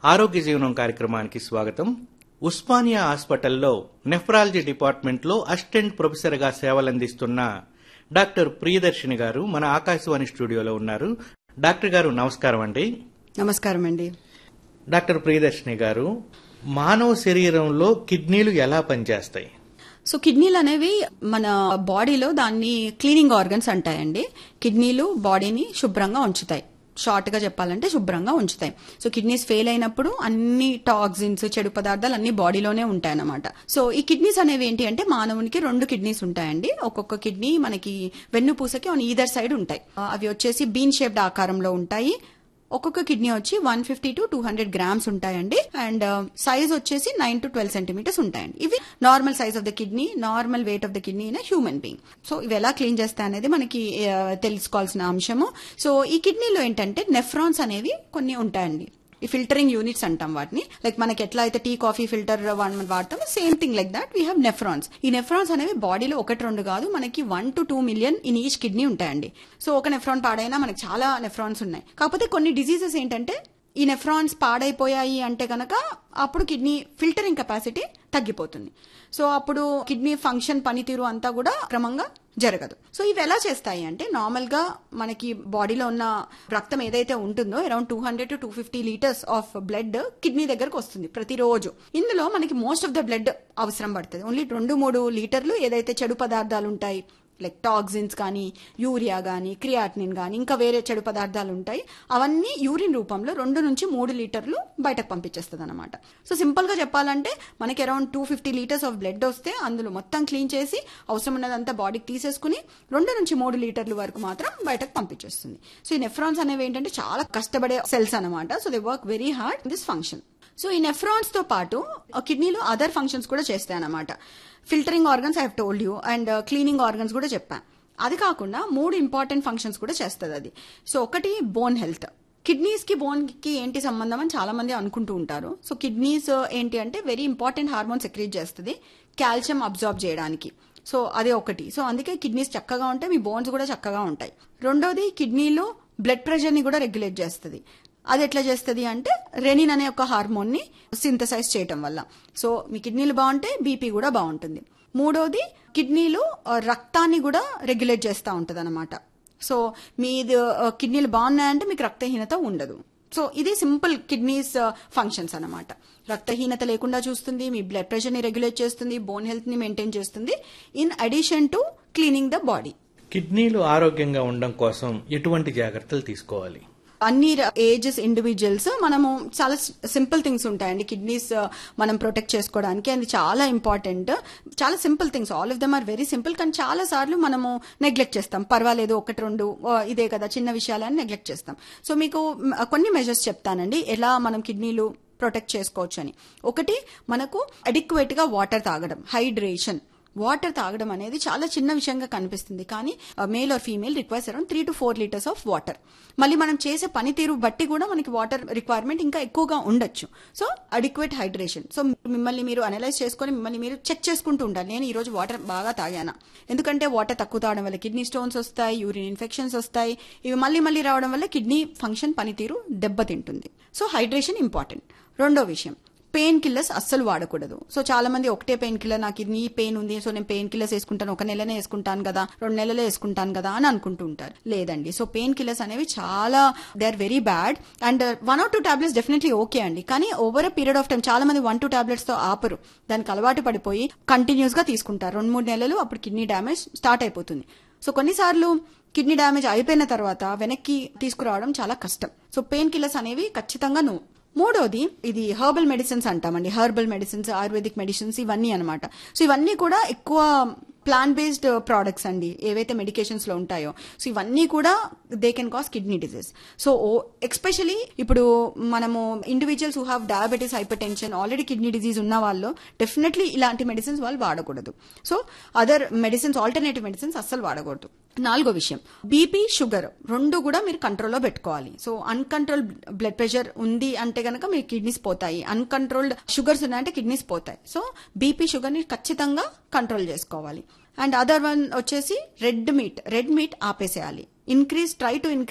ఆరోగ్య జీవనం కార్యక్రమానికి స్వాగతం ఉస్మానియా హాస్పిటల్లో నెఫ్రాలజీ డిపార్ట్మెంట్లో అసిస్టెంట్ ప్రొఫెసర్గా సేవలందిస్తున్న డాక్టర్ ప్రియదర్శిని గారు మన ఆకాశవాణి స్టూడియోలో ఉన్నారు డాక్టర్ గారు నమస్కారం అండి నమస్కారం అండి డాక్టర్ ప్రియదర్శిని గారు మానవ శరీరంలో కిడ్నీలు ఎలా పనిచేస్తాయి సో కిడ్నీలు అనేవి మన బాడీలో దాన్ని క్లీనింగ్ ఆర్గన్స్ అంటాయండి కిడ్నీలు బాడీని శుభ్రంగా ఉంచుతాయి షార్ట్ గా చెప్పాలంటే శుభ్రంగా ఉంచుతాయి సో కిడ్నీస్ ఫెయిల్ అయినప్పుడు అన్ని టాక్సిన్స్ చెడు పదార్థాలు అన్ని బాడీలోనే ఉంటాయన్నమాట సో ఈ కిడ్నీస్ అనేవి ఏంటి అంటే మానవునికి రెండు కిడ్నీస్ ఉంటాయండి ఒక్కొక్క కిడ్నీ మనకి వెన్నుపూసకి ఆన్ ఈదర్ సైడ్ ఉంటాయి అవి వచ్చేసి బీన్ షేప్డ్ ఆకారంలో ఉంటాయి ఒక్కొక్క కిడ్నీ వచ్చి one fifty to two hundred grams ఉంటాయండి అండ్ సైజ్ వచ్చేసి నైన్ టు ట్వెల్వ్ సెంటీమీటర్స్ ఉంటాయండి ఇవి normal size of the kidney normal weight of the kidney in human being so ఇవి ఎలా క్లీన్ చేస్తాయి అనేది మనకి ఆ, తెలుసుకోవాల్సిన అంశము సో ఈ కిడ్నీలో ఏంటంటే నెఫ్రాన్స్ అనేవి కొన్ని ఉంటాయండి ఈ ఫిల్టరింగ్ యూనిట్స్ అంటాం వాటిని లైక్ మనకి ఎట్లా అయితే టీ కాఫీ ఫిల్టర్ వాడతామో same thing like that we have nephrons ఈ నెఫ్రాన్స్ అనేవి బాడీలో ఒకటి రెండు కాదు మనకి one to two million in each kidney ఉంటాయండి సో ఒక నెఫ్రాన్ పాడైనా మనకి చాలా నెఫ్రాన్స్ ఉన్నాయి కాకపోతే కొన్ని డిసీజెస్ ఏంటంటే ఈ నెఫ్రాన్స్ పాడైపోయాయి అంటే కనుక అప్పుడు కిడ్నీ ఫిల్టరింగ్ కెపాసిటీ తగ్గిపోతుంది సో అప్పుడు కిడ్నీ ఫంక్షన్ పనితీరు అంతా కూడా క్రమంగా జరగదు సో ఇవి ఎలా చేస్తాయి అంటే నార్మల్ గా మనకి బాడీలో ఉన్న రక్తం ఏదైతే ఉంటుందో around two hundred to two fifty litres of blood kidney దగ్గరకు వస్తుంది ప్రతిరోజు ఇందులో మనకి మోస్ట్ ఆఫ్ ద బ్లడ్ అవసరం పడుతుంది ఓన్లీ రెండు మూడు లీటర్లు ఏదైతే చెడు పదార్థాలు ఉంటాయి లైక్ టాక్సిన్స్ కానీ యూరియా కానీ క్రియాటినిన్ కానీ ఇంకా వేరే చెడు పదార్థాలు ఉంటాయి అవన్నీ యూరిన్ రూపంలో రెండు నుంచి మూడు లీటర్లు బయటకు పంపించేస్తుంది అనమాట సో సింపుల్ గా చెప్పాలంటే మనకి around two fifty litres of blood వస్తే అందులో మొత్తం క్లీన్ చేసి అవసరం ఉన్నదంతా బాడీకి తీసేసుకుని రెండు నుంచి మూడు లీటర్ల వరకు మాత్రం బయటకు పంపించేస్తుంది సో ఈ నెఫ్రాన్స్ అనేవి ఏంటంటే చాలా కష్టపడే సెల్స్ అనమాట so they work very hard this function so ఈ నెఫ్రాన్స్ తో పాటు కిడ్నీలో అదర్ ఫంక్షన్స్ కూడా చేస్తాయి అనమాట filtering organs I have told you and cleaning organs కూడా చెప్పాను అది కాకుండా మూడు ఇంపార్టెంట్ ఫంక్షన్స్ కూడా చేస్తుంది అది సో ఒకటి బోన్ హెల్త్ కిడ్నీస్ కి బోన్ కి ఏంటి సంబంధం అని చాలా మంది అనుకుంటూ ఉంటారు సో కిడ్నీస్ ఏంటి అంటే వెరీ ఇంపార్టెంట్ హార్మోన్ సెక్రీట్ చేస్తుంది కాల్షియం అబ్జార్బ్ చేయడానికి సో అదే ఒకటి సో అందుకే కిడ్నీస్ చక్కగా ఉంటాయి మీ బోన్స్ కూడా చక్కగా ఉంటాయి రెండోది కిడ్నీలో బ్లడ్ ప్రెషర్ ని కూడా రెగ్యులేట్ చేస్తుంది అది ఎట్లా చేస్తుంది అంటే రెనిన్ అనే ఒక హార్మోన్ ని సింథసైజ్ చేయటం వల్ల సో మీ కిడ్నీలు బాగుంటే బీపీ కూడా బాగుంటుంది మూడోది కిడ్నీలు ఆ, రక్తాన్ని కూడా రెగ్యులేట్ చేస్తూ ఉంటుంది అనమాట సో మీది ఆ, కిడ్నీలు బాగున్నాయంటే మీకు రక్తహీనత ఉండదు సో ఇది సింపుల్ కిడ్నీస్ ఫంక్షన్స్ అన్నమాట రక్తహీనత లేకుండా చూస్తుంది మీ బ్లడ్ ప్రెషర్ ని రెగ్యులేట్ చేస్తుంది బోన్ హెల్త్ ని మెయింటైన్ చేస్తుంది in addition to cleaning the body కిడ్నీలు ఆరోగ్యంగా ఉండడం కోసం ఎటువంటి జాగ్రత్తలు తీసుకోవాలి అన్ని ఏజెస్ ఇండివిజువల్స్ మనము చాలా సింపుల్ థింగ్స్ ఉంటాయండి కిడ్నీస్ మనం ప్రొటెక్ట్ చేసుకోవడానికి అది చాలా ఇంపార్టెంట్ చాలా simple things all of them are very simple కానీ చాలా సార్లు మనము నెగ్లెక్ట్ చేస్తాం పర్వాలేదు ఒకటి రెండు ఆ, ఇదే కదా చిన్న విషయాలని నెగ్లెక్ట్ చేస్తాం సో మీకు మ్, కొన్ని మెజర్స్ చెప్తానండి ఎలా మనం కిడ్నీలు ప్రొటెక్ట్ చేసుకోవచ్చు అని ఒకటి మనకు అడిక్వేట్ గా వాటర్ తాగడం హైడ్రేషన్ వాటర్ తాగడం అనేది చాలా చిన్న విషయంగా కనిపిస్తుంది కానీ male or female requires around three to four litres of water మళ్ళీ మనం చేసే పనితీరు బట్టి కూడా మనకి వాటర్ రిక్వైర్మెంట్ ఇంకా ఎక్కువగా ఉండొచ్చు సో అడిక్వేట్ హైడ్రేషన్ సో మిమ్మల్ని మీరు అనలైజ్ చేసుకొని మిమ్మల్ని మీరు చెక్ చేసుకుంటూ ఉండాలి నేను ఈ రోజు వాటర్ బాగా తాగానా ఎందుకంటే వాటర్ తక్కువ తాగడం వల్ల కిడ్నీ స్టోన్స్ వస్తాయి యూరిన్ ఇన్ఫెక్షన్స్ వస్తాయి ఇవి మళ్ళీ మళ్ళీ రావడం వల్ల కిడ్నీ ఫంక్షన్ పనితీరు దెబ్బతింటుంది సో హైడ్రేషన్ ఇంపార్టెంట్ రెండో విషయం పెయిన్ కిల్లర్స్ అస్సలు వాడకూడదు సో చాలా మంది ఒకటే పెయిన్ కిల్లర్ నాకు ఇది పెయిన్ ఉంది సో నేను పెయిన్ కిల్లర్స్ వేసుకుంటాను ఒక నెలనే వేసుకుంటాను కదా రెండు నెలలే వేసుకుంటాను కదా అని అనుకుంటూ ఉంటారు లేదండి సో పెయిన్ కిల్లర్స్ అనేవి చాలా they are very bad and one or two tablets definitely okay అండి కానీ over a period of time చాలా మంది వన్ టూ టాబ్లెట్స్ తో ఆపరు దానికి అలవాటు పడిపోయి కంటిన్యూస్ గా తీసుకుంటారు రెండు మూడు నెలలు అప్పుడు కిడ్నీ డ్యామేజ్ స్టార్ట్ అయిపోతుంది సో కొన్నిసార్లు కిడ్నీ డ్యామేజ్ అయిపోయిన తర్వాత వెనక్కి తీసుకురావడం చాలా కష్టం సో పెయిన్ కిల్లర్స్ అనేవి ఖచ్చితంగా నువ్వు మూడోది ఇది హర్బల్ మెడిసిన్స్ అంటామండి హర్బల్ మెడిసిన్స్ ఆయుర్వేదిక్ మెడిసిన్స్ ఇవన్నీ అన్నమాట సో ఇవన్నీ కూడా ఎక్కువ ప్లాంట్ బేస్డ్ ప్రోడక్ట్స్ అండి ఏవైతే మెడికేషన్స్ లో ఉంటాయో సో ఇవన్నీ కూడా they can cause kidney disease so especially ఇప్పుడు మనము individuals who have diabetes hypertension already kidney disease ఉన్న వాళ్ళు డెఫినెట్లీ ఇలాంటి మెడిసిన్స్ వాళ్ళు వాడకూడదు so other medicines alternative medicines అస్సలు వాడకూడదు నాలుగో విషయం బీపీ షుగర్ రెండు కూడా మీరు కంట్రోల్లో పెట్టుకోవాలి సో అన్కంట్రోల్ బ్లడ్ ప్రెషర్ ఉంది అంటే కనుక మీ కిడ్నీస్ పోతాయి అన్కంట్రోల్డ్ షుగర్స్ ఉన్నాయంటే కిడ్నీస్ పోతాయి సో బీపీ షుగర్ ని ఖచ్చితంగా కంట్రోల్ చేసుకోవాలి అండ్ అదర్ వన్ వచ్చేసి రెడ్ మీట్ రెడ్ మీట్ ఆపేసేయాలి ఇంక్రీజ్ ట్రై టు ఇంక్రీజ్